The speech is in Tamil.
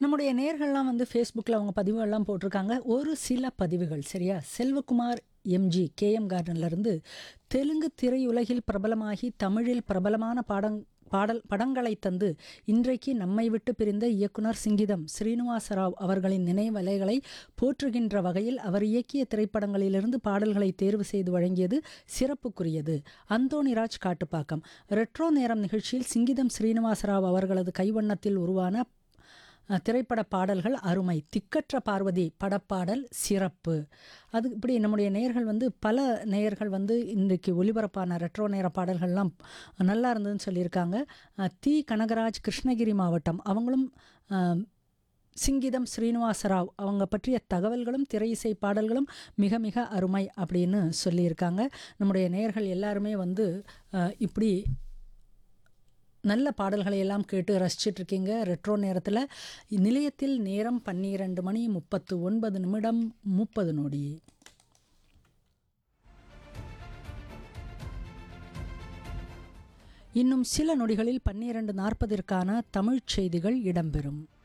நம்முடைய நேர்கள்லாம் வந்து ஃபேஸ்புக்கில் அவங்க பதிவுகள்லாம் போட்டிருக்காங்க ஒரு சில பதிவுகள் சரியா செல்வகுமார் எம்ஜி கேஎம் கார்டன்லேருந்து தெலுங்கு திரையுலகில் பிரபலமாகி தமிழில் பிரபலமான பாடங் பாடல் படங்களை தந்து இன்றைக்கு நம்மை விட்டு பிரிந்த இயக்குனர் சிங்கிதம் ஸ்ரீனிவாசராவ் அவர்களின் நினைவலைகளை போற்றுகின்ற வகையில் அவர் இயக்கிய திரைப்படங்களிலிருந்து பாடல்களை தேர்வு செய்து வழங்கியது சிறப்புக்குரியது அந்தோணிராஜ் காட்டுப்பாக்கம் ரெட்ரோ நேரம் நிகழ்ச்சியில் சிங்கிதம் ஸ்ரீனிவாசராவ் அவர்களது கைவண்ணத்தில் உருவான அஹ், திரைப்பட பாடல்கள் அருமை திக்கற்ற பார்வதி படப்பாடல் சிறப்பு அது இப்படி நம்முடைய நேயர்கள் வந்து பல நேயர்கள் வந்து இன்றைக்கு ஒலிபரப்பான ரெட்ரோ நேர பாடல்கள்லாம் நல்லா இருந்ததுன்னு சொல்லியிருக்காங்க அஹ், தி கனகராஜ் கிருஷ்ணகிரி மாவட்டம் அவங்களும் அஹ், சிங்கிதம் ஸ்ரீனிவாசராவ் அவங்க பற்றிய தகவல்களும் திரை இசை பாடல்களும் மிக மிக அருமை அப்படின்னு சொல்லியிருக்காங்க நம்முடைய நேயர்கள் எல்லாருமே வந்து அஹ், இப்படி நல்ல பாடல்களை எல்லாம் கேட்டு ரசிச்சிட்டு இருக்கீங்க ரெட்ரோ நேரத்தில் நிலையத்தில் நேரம் பன்னிரண்டு மணி முப்பத்து ஒன்பது நிமிடம் முப்பது நொடி இன்னும் சில நொடிகளில் பன்னிரண்டு நாற்பதிற்கான தமிழ்ச் செய்திகள் இடம்பெறும்